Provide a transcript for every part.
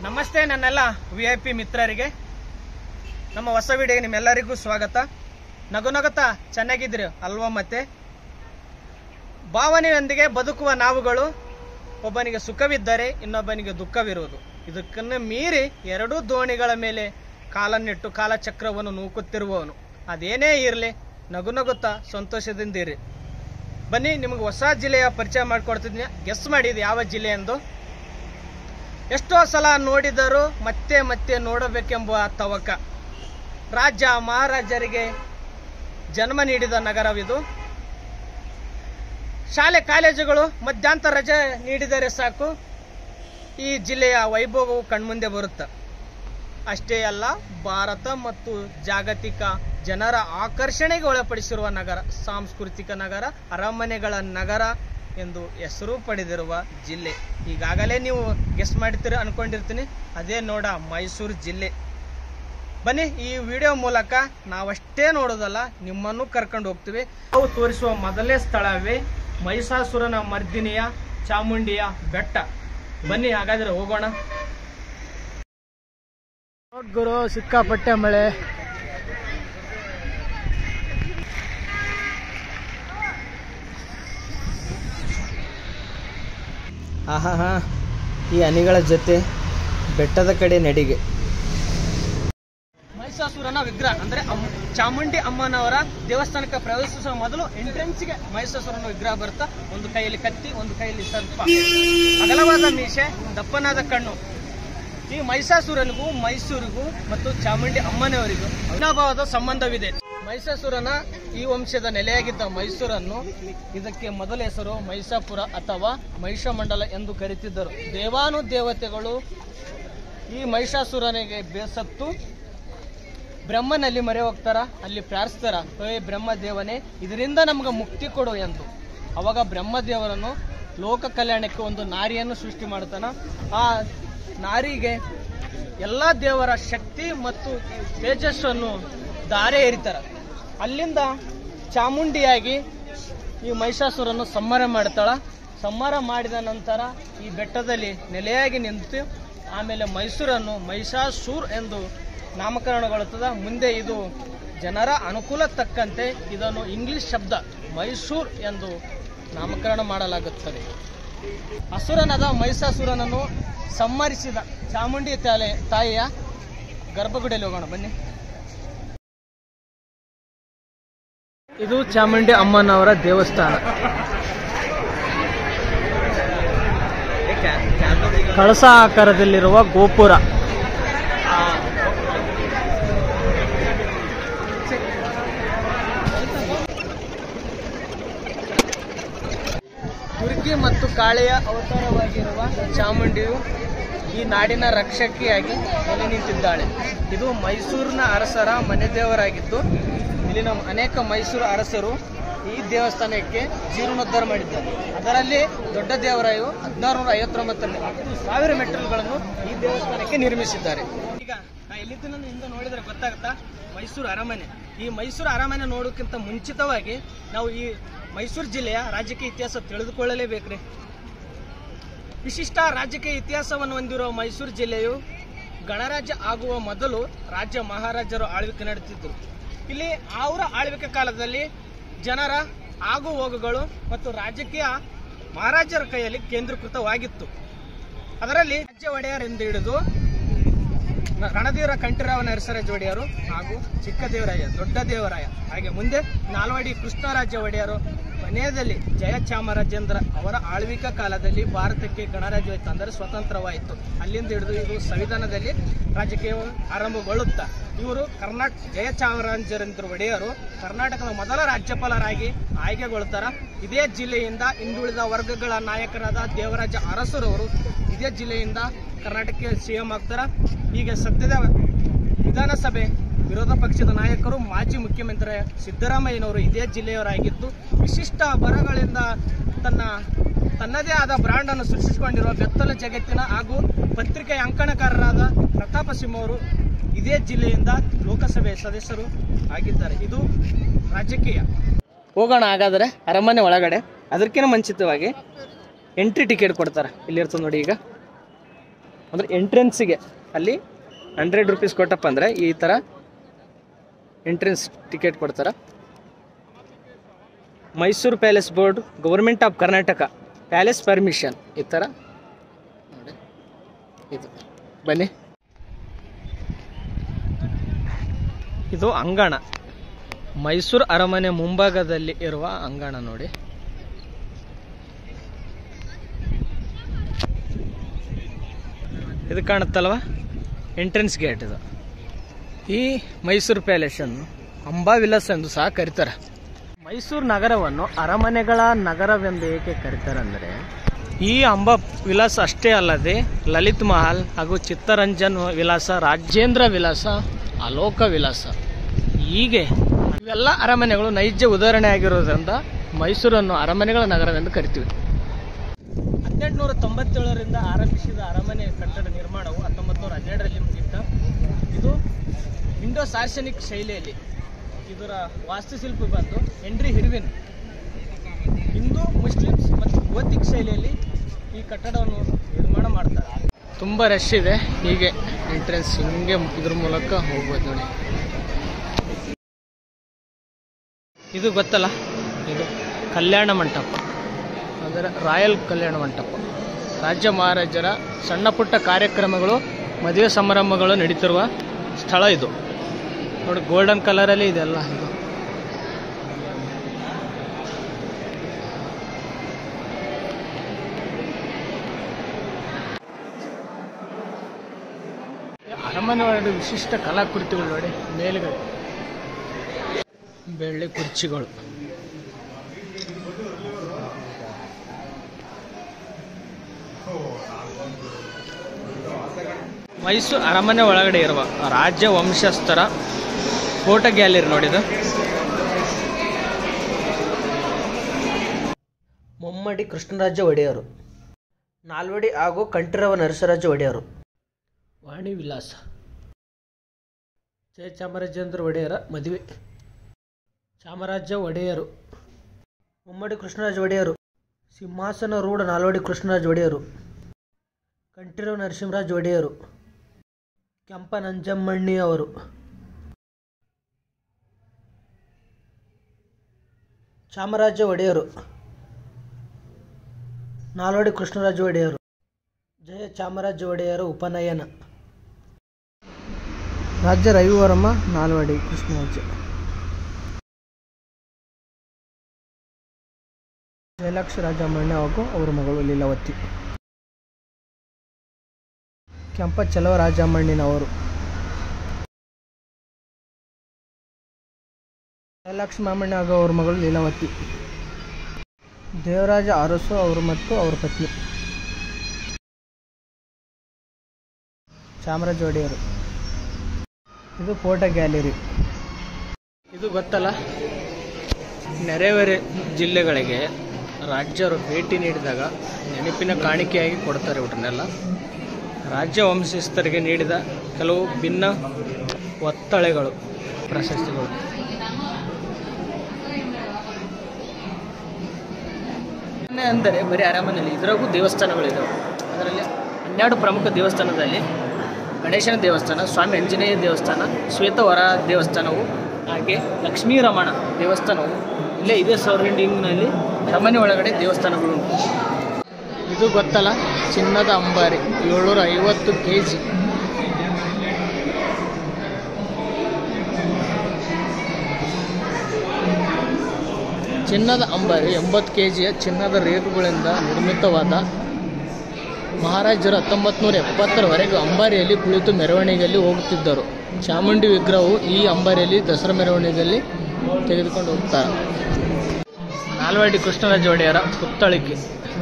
ನಮಸ್ತೆ ನನ್ನೆಲ್ಲ V I P ಮಿತ್ರರಿಗೆ ನಮ್ಮ ಹೊಸ ವಿಡಿಯೋಗೆ ನಿಮ್ಮೆಲ್ಲರಿಗೂ ಸ್ವಾಗತ ನಗು ನಗುತ್ತಾ ಚೆನ್ನಾಗಿದ್ದೀರಿ ಅಲ್ವಾ ಮತ್ತೆ ಭಾವನೆಯೊಂದಿಗೆ ಬದುಕುವ ನಾವುಗಳು ಒಬ್ಬನಿಗೆ ಸುಖವಿದ್ದರೆ ಇನ್ನೊಬ್ಬನಿಗೆ ದುಃಖವಿರುವುದು ಇದಕ್ಕನ್ನು ಮೀರಿ ಎರಡೂ ದೋಣಿಗಳ ಮೇಲೆ ಕಾಲನ್ನಿಟ್ಟು ಕಾಲಚಕ್ರವನ್ನು ನೂಕುತ್ತಿರುವವನು ಅದೇನೇ ಇರಲಿ ನಗು ನಗುತ್ತಾ ಸಂತೋಷದಿಂದಿರಿ ಬನ್ನಿ ನಿಮಗೆ ಹೊಸ ಜಿಲ್ಲೆಯ ಪರಿಚಯ ಮಾಡಿಕೊಡ್ತಿದ್ದೀನಿ ಗೆಸ್ ಮಾಡಿ ಇದು ಯಾವ ಜಿಲ್ಲೆ ಎಂದು ಎಷ್ಟೋ ಸಲ ನೋಡಿದರೂ ಮತ್ತೆ ಮತ್ತೆ ನೋಡಬೇಕೆಂಬ ತವಕ ರಾಜ್ಯ ಮಹಾರಾಜರಿಗೆ ಜನ್ಮ ನೀಡಿದ ನಗರವಿದು ಶಾಲೆ ಕಾಲೇಜುಗಳು ಮಧ್ಯಂತರ ರಜೆ ನೀಡಿದರೆ ಸಾಕು ಈ ಜಿಲ್ಲೆಯ ವೈಭವವು ಕಣ್ಮುಂದೆ ಬರುತ್ತೆ ಅಷ್ಟೇ ಅಲ್ಲ ಭಾರತ ಮತ್ತು ಜಾಗತಿಕ ಜನರ ಆಕರ್ಷಣೆಗೆ ಒಳಪಡಿಸಿರುವ ನಗರ ಸಾಂಸ್ಕೃತಿಕ ನಗರ ಅರಮನೆಗಳ ನಗರ ಎಂದು ಹೆಸರು ಪಡೆದಿರುವ ಜಿಲ್ಲೆ ಈಗಾಗಲೇ ನೀವು ಗೆಸ್ ಮಾಡ್ತೀರ ಅನ್ಕೊಂಡಿರ್ತೀನಿ ಅದೇ ನೋಡ ಮೈಸೂರು ಜಿಲ್ಲೆ ಬನ್ನಿ ಈ ವಿಡಿಯೋ ಮೂಲಕ ನಾವಷ್ಟೇ ನೋಡೋದಲ್ಲ ನಿಮ್ಮನ್ನು ಕರ್ಕೊಂಡು ಹೋಗ್ತೀವಿ ನಾವು ತೋರಿಸುವ ಮೊದಲನೇ ಸ್ಥಳವೇ ಮಹಿಷಾಸುರನ ಮರ್ದಿನಿಯ ಚಾಮುಂಡಿಯ ಬೆಟ್ಟ ಬನ್ನಿ ಹಾಗಾದ್ರೆ ಹೋಗೋಣ ನೋಡ್ ಗುರು ಸಿಕ್ಕಾಪಟ್ಟೆ ಮಳೆ ಆಹಾ ಹಾ ಈ ಹನಿಗಳ ಜೊತೆ ಬೆಟ್ಟದ ಕಡೆ ನಡಿಗೆ ಮಹಿಷಾಸುರನ ವಿಗ್ರಹ ಅಂದ್ರೆ ಅಮ್- ಚಾಮುಂಡಿ ಅಮ್ಮನವರ ದೇವಸ್ಥಾನಕ್ಕೆ ಪ್ರವೇಶಿಸುವ ಮೊದಲು ಎಂಟ್ರೆನ್ಸ್ಗೆ ಮಹಿಷಾಸುರನ ವಿಗ್ರಹ ಬರುತ್ತಾ ಒಂದು ಕೈಯಲ್ಲಿ ಕತ್ತಿ ಒಂದು ಕೈಯಲ್ಲಿ ಸರ್ಪ ಅಗಲವಾದ ಮೀಸೆ ದಪ್ಪನಾದ ಕಣ್ಣು ಈ ಮಹಿಷಾಸುರನಿಗೂ ಮೈಸೂರಿಗೂ ಮತ್ತು ಚಾಮುಂಡಿ ಅಮ್ಮನವರಿಗೂ ಅವಿನಾಭಾವದ ಸಂಬಂಧವಿದೆ ಮಹಿಷಾಸುರನ ಈ ವಂಶದ ನೆಲೆಯಾಗಿದ್ದ ಮೈಸೂರನ್ನು ಇದಕ್ಕೆ ಮೊದಲ ಹೆಸರು ಮಹಿಷಾಪುರ ಅಥವಾ ಮಹಿಷಮಂಡಲ ಎಂದು ಕರೆತಿದ್ದರು ದೇವಾನು ದೇವತೆಗಳು ಈ ಮಹಿಷಾಸುರನಿಗೆ ಬೇಸತ್ತು ಬ್ರಹ್ಮನಲ್ಲಿ ಮೊರೆ ಹೋಗ್ತಾರ ಅಲ್ಲಿ ಪ್ರಾರ್ಥಿಸ್ತಾರ ಹೇ ಬ್ರಹ್ಮದೇವನೇ ಇದರಿಂದ ನಮ್ಗೆ ಮುಕ್ತಿ ಕೊಡು ಎಂದು ಅವಾಗ ಬ್ರಹ್ಮದೇವರನ್ನು ಲೋಕ ಕಲ್ಯಾಣಕ್ಕೆ ಒಂದು ನಾರಿಯನ್ನು ಸೃಷ್ಟಿ ಮಾಡ್ತಾನ ಆ ನಾರಿಗೆ ಎಲ್ಲ ದೇವರ ಶಕ್ತಿ ಮತ್ತು ತೇಜಸ್ಸನ್ನು ದಾರೆ ಏರಿತಾರ ಅಲ್ಲಿಂದ ಚಾಮುಂಡಿಯಾಗಿ ಈ ಮಹಿಷಾಸುರನ್ನು ಸಂಹಾರ ಮಾಡ್ತಾಳ ಸಂಹಾರ ಮಾಡಿದ ನಂತರ ಈ ಬೆಟ್ಟದಲ್ಲಿ ನೆಲೆಯಾಗಿ ನಿಂತು ಆಮೇಲೆ ಮೈಸೂರನ್ನು ಮಹಿಷಾಸೂರ್ ಎಂದು ನಾಮಕರಣಗೊಳ್ಳುತ್ತದೆ ಮುಂದೆ ಇದು ಜನರ ಅನುಕೂಲ ತಕ್ಕಂತೆ ಇದನ್ನು ಇಂಗ್ಲಿಷ್ ಶಬ್ದ ಮೈಸೂರ್ ಎಂದು ನಾಮಕರಣ ಮಾಡಲಾಗುತ್ತದೆ ಅಸುರನಾದ ಮಹಿಷಾಸುರನನ್ನು ಸಂಹರಿಸಿದ ಚಾಮುಂಡಿ ತಾಲೆ ತಾಯಿಯ ಗರ್ಭಗುಡಿಯಲ್ಲಿ ಹೋಗೋಣ ಬನ್ನಿ ಇದು ಚಾಮುಂಡಿ ಅಮ್ಮನವರ ದೇವಸ್ಥಾನ ಕಳಸ ಆಕಾರದಲ್ಲಿರುವ ಗೋಪುರ ದುರ್ಗಿ ಮತ್ತು ಕಾಳೆಯ ಅವತಾರವಾಗಿರುವ ಚಾಮುಂಡಿಯು ಈ ನಾಡಿನ ರಕ್ಷಕಿಯಾಗಿ ನೆಲೆ ನಿಂತಿದ್ದಾಳೆ ಇದು ಮೈಸೂರಿನ ಅರಸರ ಮನೆದೇವರಾಗಿದ್ದು ಇಲ್ಲಿನ ಅನೇಕ ಮೈಸೂರು ಅರಸರು ಈ ದೇವಸ್ಥಾನಕ್ಕೆ ಜೀರ್ಣೋದ್ಧಾರ ಮಾಡಿದ್ದಾರೆ ಅದರಲ್ಲಿ ದೊಡ್ಡ ದೇವರಾಯು ಹದಿನಾರು ನೂರ ಐವತ್ತೊಂಬತ್ತರಲ್ಲಿ ಹತ್ತು ಸಾವಿರ ಮೆಟ್ಟಿಲುಗಳನ್ನು ಈ ದೇವಸ್ಥಾನಕ್ಕೆ ನಿರ್ಮಿಸಿದ್ದಾರೆ ಈಗ ನಾ ಎಲ್ಲಿದ್ದು ಹಿಂದೆ ನೋಡಿದ್ರೆ ಗೊತ್ತಾಗುತ್ತಾ ಮೈಸೂರು ಅರಮನೆ ಈ ಮೈಸೂರು ಅರಮನೆ ನೋಡೋಕ್ಕಿಂತ ಮುಂಚಿತವಾಗಿ ನಾವು ಈ ಮೈಸೂರು ಜಿಲ್ಲೆಯ ರಾಜಕೀಯ ಇತಿಹಾಸ ತಿಳಿದುಕೊಳ್ಳಲೇಬೇಕ್ರಿ ವಿಶಿಷ್ಟ ರಾಜಕೀಯ ಇತಿಹಾಸವನ್ನು ಹೊಂದಿರುವ ಮೈಸೂರು ಜಿಲ್ಲೆಯು ಗಣರಾಜ್ಯ ಆಗುವ ಮೊದಲು ರಾಜ್ಯ ಮಹಾರಾಜರು ಆಳ್ವಿಕೆ ನಡೆಯುತ್ತಿದ್ದರು ಇಲ್ಲಿ ಅವರ ಆಳ್ವಿಕೆ ಕಾಲದಲ್ಲಿ ಜನರ ಆಗು ಹೋಗುಗಳು ಮತ್ತು ರಾಜಕೀಯ ಮಹಾರಾಜರ ಕೈಯಲ್ಲಿ ಕೇಂದ್ರೀಕೃತವಾಗಿತ್ತು ಅದರಲ್ಲಿ ರಾಜ್ಯ ಒಡೆಯರಿಂದ ಹಿಡಿದು ರಣದೇವರ ಕಂಠೀರಾವ ನರಸರಾಜ ಒಡೆಯರು ಹಾಗೂ ಚಿಕ್ಕ ದೇವರಾಯ ದೊಡ್ಡ ದೇವರಾಯ ಹಾಗೆ ಮುಂದೆ ನಾಲ್ವಡಿ ಕೃಷ್ಣರಾಜ ಒಡೆಯರು ಕೊನೆಯದಲ್ಲಿ ಜಯಚಾಮರಾಜೇಂದ್ರ ಅವರ ಆಳ್ವಿಕೆ ಕಾಲದಲ್ಲಿ ಭಾರತಕ್ಕೆ ಗಣರಾಜ್ಯವಾಯಿತು ಅಂದರೆ ಸ್ವತಂತ್ರವಾಯಿತು ಅಲ್ಲಿಂದ ಹಿಡಿದು ಇದು ಸಂವಿಧಾನದಲ್ಲಿ ರಾಜಕೀಯ ಆರಂಭಗೊಳ್ಳುತ್ತಾ ಇವರು ಕರ್ನಾಟಕ ಜಯಚಾಮರಾಜೇಂದ್ರ ಒಡೆಯರು ಕರ್ನಾಟಕದ ಮೊದಲ ರಾಜ್ಯಪಾಲರಾಗಿ ಆಯ್ಕೆಗೊಳ್ತಾರ ಇದೇ ಜಿಲ್ಲೆಯಿಂದ ಹಿಂದುಳಿದ ವರ್ಗಗಳ ನಾಯಕರಾದ ದೇವರಾಜ ಅರಸರವರು ಇದೇ ಜಿಲ್ಲೆಯಿಂದ ಕರ್ನಾಟಕಕ್ಕೆ ಸಿಎಂ ಆಗ್ತಾರ ಈಗ ಸದ್ಯದ ವಿಧಾನಸಭೆ ವಿರೋಧ ಪಕ್ಷದ ನಾಯಕರು ಮಾಜಿ ಮುಖ್ಯಮಂತ್ರಿ ಸಿದ್ದರಾಮಯ್ಯನವರು ಇದೇ ಜಿಲ್ಲೆಯವರಾಗಿದ್ದು ವಿಶಿಷ್ಟ ಬರಗಳಿಂದ ತನ್ನ ತನ್ನದೇ ಆದ ಬ್ರಾಂಡ್ ಅನ್ನು ಸೃಷ್ಟಿಸಿಕೊಂಡಿರುವ ಬೆತ್ತಲ ಜಗತ್ತಿನ ಹಾಗೂ ಪತ್ರಿಕೆಯ ಅಂಕಣಕಾರರಾದ ಪ್ರತಾಪ ಸಿಂಹ ಅವರು ಇದೇ ಜಿಲ್ಲೆಯಿಂದ ಲೋಕಸಭೆ ಸದಸ್ಯರು ಆಗಿದ್ದಾರೆ ಇದು ರಾಜಕೀಯ ಹೋಗೋಣ ಹಾಗಾದ್ರೆ ಅರಮನೆ ಒಳಗಡೆ ಅದಕ್ಕಿಂತ ಮುಂಚಿತವಾಗಿ ಎಂಟ್ರಿ ಟಿಕೆಟ್ ಕೊಡ್ತಾರೆ ಇಲ್ಲಿರ್ತದೆ ನೋಡಿ ಈಗ ಅಂದರೆ ಎಂಟ್ರೆನ್ಸಿಗೆ ಅಲ್ಲಿ ಹಂಡ್ರೆಡ್ ರುಪೀಸ್ ಕೊಟ್ಟಪ್ಪ ಅಂದರೆ ಈ ಥರ ಎಂಟ್ರೆನ್ಸ್ ಟಿಕೆಟ್ ಕೊಡ್ತಾರೆ Mysuru palace board government of Karnataka palace permission ಈ ಥರ ನೋಡಿ ಇದು ಬನ್ನಿ ಇದು ಅಂಗಣ ಮೈಸೂರು ಅರಮನೆ ಮುಂಭಾಗದಲ್ಲಿ ಇರುವ ಅಂಗಣ ನೋಡಿ ಇದು ಕಾಣುತ್ತಲ್ವ ಎಂಟ್ರೆನ್ಸ್ ಗೇಟ್ ಇದು ಈ ಮೈಸೂರು ಪ್ಯಾಲೇಸನ್ನು ಅಂಬಾವಿಲಾಸ್ ಎಂದು ಸಹ ಕರೀತಾರೆ ಮೈಸೂರು ನಗರವನ್ನು ಅರಮನೆಗಳ ನಗರವೆಂದು ಏಕೆ ಕರೀತಾರೆ ಅಂದರೆ ಈ ಅಂಬ ವಿಲಾಸ ಅಷ್ಟೇ ಅಲ್ಲದೆ ಲಲಿತ್ ಮಹಲ್ ಹಾಗೂ ಚಿತ್ತರಂಜನ್ ವಿಲಾಸ ರಾಜೇಂದ್ರ ವಿಲಾಸ ಅಲೋಕ ವಿಲಾಸ ಹೀಗೆ ಇವೆಲ್ಲ ಅರಮನೆಗಳು ನೈಜ ಉದಾಹರಣೆ ಆಗಿರೋದ್ರಿಂದ ಮೈಸೂರನ್ನು ಅರಮನೆಗಳ ನಗರವೆಂದು ಕರಿತೀವಿ ಹದಿನೆಂಟುನೂರ ತೊಂಬತ್ತೇಳರಿಂದ ಆರಂಭಿಸಿದ ಅರಮನೆ ಕಟ್ಟಡ ನಿರ್ಮಾಣವು ಹತ್ತೊಂಬತ್ತು ನೂರ ಹನ್ನೆರಡರಲ್ಲಿ ಮುಗಿತ ಇದು ಇಂಡೋ ಸಾರ್ಸನಿಕ್ ಶೈಲಿಯಲ್ಲಿ ಇದರ ವಾಸ್ತುಶಿಲ್ಪಿ ಬಂದು ಹೆನ್ರಿ ಹಿರ್ವಿನ್ ಹಿಂದೂ ಮುಸ್ಲಿಮ್ಸ್ ಮತ್ತು ಗೋತಿಕ್ ಶೈಲಿಯಲ್ಲಿ ಈ ಕಟ್ಟಡವನ್ನು ನಿರ್ಮಾಣ ಮಾಡ್ತಾರೆ ತುಂಬ ರಶ್ ಇದೆ ಹೀಗೆ ಎಂಟ್ರೆನ್ಸ್ ಹಿಂಗೆ ಇದ್ರ ಮೂಲಕ ಹೋಗ್ಬೋದು ನೋಡಿ ಇದು ಗೊತ್ತಲ್ಲ ಇದು ಕಲ್ಯಾಣ ಮಂಟಪ ಅಂದರೆ ರಾಯಲ್ ಕಲ್ಯಾಣ ಮಂಟಪ ರಾಜ್ಯ ಮಹಾರಾಜರ ಸಣ್ಣ ಪುಟ್ಟ ಕಾರ್ಯಕ್ರಮಗಳು ಮದುವೆ ಸಮಾರಂಭಗಳು ನಡೀತಿರುವ ಸ್ಥಳ ಇದು ನೋಡಿ ಗೋಲ್ಡನ್ ಕಲರಲ್ಲಿ ಇದೆಲ್ಲ ಇದು ಅರಮನೆ ಒಳಗಡೆ ವಿಶಿಷ್ಟ ಕಲಾಕೃತಿಗಳು ನೋಡಿ ಮೇಲುಗಡೆ ಬೆಳ್ಳಿ ಕುರ್ಚಿಗಳು ಮೈಸೂರು ಅರಮನೆ ಒಳಗಡೆ ಇರುವ ರಾಜ್ಯ ವಂಶಸ್ಥರ ಫೋಟೋ ಗ್ಯಾಲರಿ ನೋಡಿದ ಮುಮ್ಮಡಿ ಕೃಷ್ಣರಾಜ ಒಡೆಯರು ನಾಲ್ವಡಿ ಹಾಗೂ ಕಂಠೀರವ ನರಸರಾಜ ಒಡೆಯರು ವಾಣಿ ವಿಲಾಸ ಜಯ ಚಾಮರಾಜೇಂದ್ರ ಒಡೆಯರ ಮದುವೆ ಚಾಮರಾಜ ಒಡೆಯರು ಮುಮ್ಮಡಿ ಕೃಷ್ಣರಾಜ ಒಡೆಯರು ಸಿಂಹಾಸನ ರೂಢ ನಾಲ್ವಡಿ ಕೃಷ್ಣರಾಜ ಒಡೆಯರು ಕಂಠೀರವ ನರಸಿಂಹರಾಜ ಒಡೆಯರು ಕೆಂಪ ನಂಜಮ್ಮಣ್ಣಿ ಅವರು ಚಾಮರಾಜ ಒಡೆಯರು ನಾಲ್ವಡಿ ಕೃಷ್ಣರಾಜ ಒಡೆಯರು ಜಯ ಚಾಮರಾಜ ಒಡೆಯರ ಉಪನಯನ ರಾಜ್ಯ ರವಿವರ್ಮ ನಾಲ್ವಡಿ ಕೃಷ್ಣರಾಜ ಜಯಲಕ್ಷ ರಾಜಮಣ್ಣ ಹಾಗೂ ಅವರ ಮಗಳು ಲೀಲಾವತಿ ಕೆಂಪ ಚಲವ ರಾಜಮಣ್ಣಿನವರು ಜಯಲಕ್ಷ ಮಾಮಣ್ಣ ಹಾಗೂ ಅವರ ಮಗಳು ಲೀಲಾವತಿ ದೇವರಾಜ ಅರಸು ಅವರು ಮತ್ತು ಅವರ ಪತ್ನಿ ಚಾಮರಾಜ ಒಡೆಯರು ಇದು ಫೋಟೋ ಗ್ಯಾಲರಿ ಇದು ಗೊತ್ತಲ್ಲ ನೆರೆಹೊರೆ ಜಿಲ್ಲೆಗಳಿಗೆ ರಾಜ್ಯರು ಭೇಟಿ ನೀಡಿದಾಗ ನೆನಪಿನ ಕಾಣಿಕೆಯಾಗಿ ಕೊಡ್ತಾರೆ ಇವ್ರನ್ನೆಲ್ಲ ರಾಜ್ಯ ವಂಶಸ್ಥರಿಗೆ ನೀಡಿದ ಕೆಲವು ಭಿನ್ನ ಒತ್ತಳೆಗಳು ಪ್ರಶಸ್ತಿಗಳು ಅರಮನೆ ಅಂದರೆ ಬರೀ ಅರಮನೆಯಲ್ಲಿ ಇದರಾಗೂ ದೇವಸ್ಥಾನಗಳಿದ್ದಾವೆ ಅದರಲ್ಲಿ ಹನ್ನೆರಡು ಪ್ರಮುಖ ದೇವಸ್ಥಾನದಲ್ಲಿ ಗಣೇಶನ ದೇವಸ್ಥಾನ ಸ್ವಾಮಿ ಆಂಜನೇಯ ದೇವಸ್ಥಾನ ಶ್ವೇತವರ ದೇವಸ್ಥಾನವು ಹಾಗೆ ಲಕ್ಷ್ಮೀ ರಮಣ ದೇವಸ್ಥಾನವು ಇಲ್ಲೇ ಇದೇ ಸರೌಂಡಿಂಗ್ನಲ್ಲಿ ಅರಮನೆ ಒಳಗಡೆ ದೇವಸ್ಥಾನಗಳು ಉಂಟು ಇದು ಗೊತ್ತಲ್ಲ ಚಿನ್ನದ ಅಂಬಾರಿ ಏಳ್ನೂರ ಐವತ್ತು ಕೆ ಜಿ ಚಿನ್ನದ ಅಂಬಾರಿ ಎಂಬತ್ತು ಕೆ ಜಿಯ ಚಿನ್ನದ ರೇಖುಗಳಿಂದ ನಿರ್ಮಿತವಾದ ಮಹಾರಾಜರು ಹತ್ತೊಂಬತ್ತು ನೂರ ಎಪ್ಪತ್ತರವರೆಗೂ ಅಂಬಾರಿಯಲ್ಲಿ ಕುಳಿತು ಮೆರವಣಿಗೆಯಲ್ಲಿ ಹೋಗುತ್ತಿದ್ದರು ಚಾಮುಂಡಿ ವಿಗ್ರಹವು ಈ ಅಂಬಾರಿಯಲ್ಲಿ ದಸರಾ ಮೆರವಣಿಗೆಯಲ್ಲಿ ತೆಗೆದುಕೊಂಡು ಹೋಗ್ತಾರೆ ನಾಲ್ವಡಿ ಕೃಷ್ಣರಾಜ ಒಡೆಯರ ಪುತ್ತಳಿಕೆ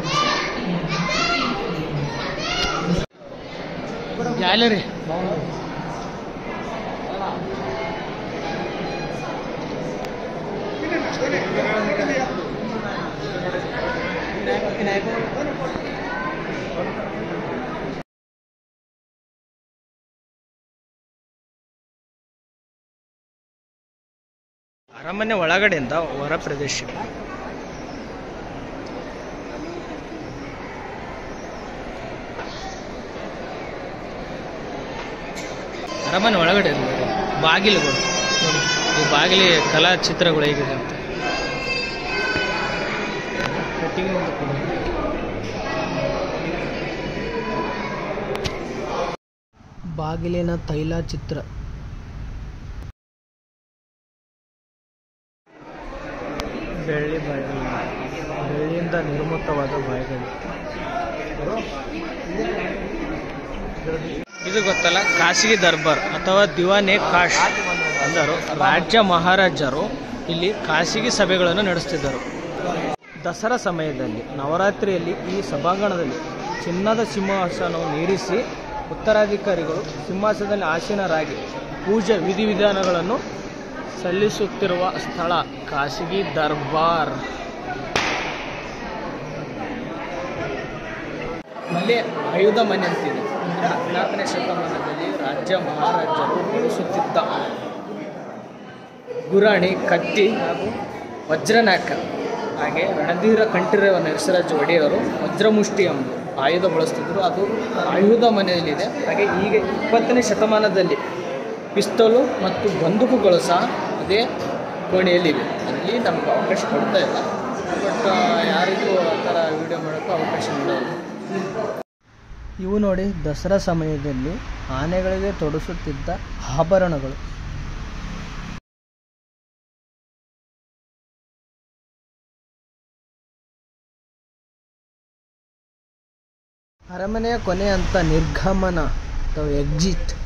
ಗ್ಯಾಲರಿ ಅರಮನೆ ಒಳಗಡೆಯಿಂದ ಹೊರ ಪ್ರದೇಶ ಅರಮನೆ ಒಳಗಡೆ ಇದೆ ನೋಡಿ. ಬಾಗಿಲುಗಳು ನೋಡಿ ಈ ಬಾಗಿಲಿ ಕಲಾ ಚಿತ್ರಗಳು ಹೇಗಿದೆ ಅಂತ ಕಟ್ಟಿಗೆಯಿಂದ ಕೂಡಿದೆ. ಬಾಗಿಲಿನ ತೈಲ ಚಿತ್ರ ಬೆಳ್ಳಿ ಬಾಗಿಲು ಬೆಳ್ಳಿಯಿಂದ ನಿರ್ಮಿತವಾದ ಬಾಗಿಲು ಇದು ಗೊತ್ತಲ್ಲ ಖಾಸಗಿ ದರ್ಬಾರ್ ಅಥವಾ ದಿವಾನೆ ಕಾಶ್ ಅಂದರು ರಾಜ್ಯ ಮಹಾರಾಜರು ಇಲ್ಲಿ ಖಾಸಗಿ ಸಭೆಗಳನ್ನು ನಡೆಸ್ತಿದ್ದರು ದಸರಾ ಸಮಯದಲ್ಲಿ ನವರಾತ್ರಿಯಲ್ಲಿ ಈ ಸಭಾಂಗಣದಲ್ಲಿ ಚಿನ್ನದ ಸಿಂಹಾಸನವನ್ನು ಇರಿಸಿ ಉತ್ತರಾಧಿಕಾರಿಗಳು ಸಿಂಹಾಸನದಲ್ಲಿ ಆಸೀನರಾಗಿ ಪೂಜೆ ವಿಧಿವಿಧಾನಗಳನ್ನು ಸಲ್ಲಿಸುತ್ತಿರುವ ಸ್ಥಳ ಖಾಸಗಿ ದರ್ಬಾರ್ ಅಲ್ಲಿ ಆಯುಧ ಮನೆ ಅಂತಿದೆ ಅಂದರೆ ಹದಿನಾಲ್ಕನೇ ಶತಮಾನದಲ್ಲಿ ರಾಜ್ಯ ಮಹಾರಾಜರು ಬಳಸುತ್ತಿದ್ದ ಗುರಾಣಿ ಕತ್ತಿ ಹಾಗೂ ವಜ್ರನಾಕ ಹಾಗೆ ರಣಧೀರ ಕಂಠೀರವ ನರಸರಾಜ ಒಡೆಯರು ವಜ್ರಮುಷ್ಟಿ ಎಂಬ ಆಯುಧ ಬಳಸ್ತಿದ್ರು ಅದು ಆಯುಧ ಮನೆಯಲ್ಲಿದೆ ಹಾಗೆ ಈಗ ಇಪ್ಪತ್ತನೇ ಶತಮಾನದಲ್ಲಿ ಪಿಸ್ತಲು ಮತ್ತು ಬಂದೂಕುಗಳು ಸಹ ಅದೇ ಕೋಣೆಯಲ್ಲಿವೆ ಅಲ್ಲಿ ನಮ್ಗೆ ಅವಕಾಶ ಕೊಡ್ತಾ ಇಲ್ಲ ಬಟ್ ಯಾರಿಗೂ ಆ ಥರ ವಿಡಿಯೋ ಮಾಡೋಕ್ಕೂ ಅವಕಾಶ ನೀಡೋಲ್ಲ ಇವು ನೋಡಿ ದಸರಾ ಸಮಯದಲ್ಲಿ ಆನೆಗಳಿಗೆ ತೊಡಿಸುತ್ತಿದ್ದ ಆಭರಣಗಳು ಅರಮನೆಯ ಕೊನೆ ಅಂತ ನಿರ್ಗಮನ ಅಥವಾ ಎಕ್ಸಿಟ್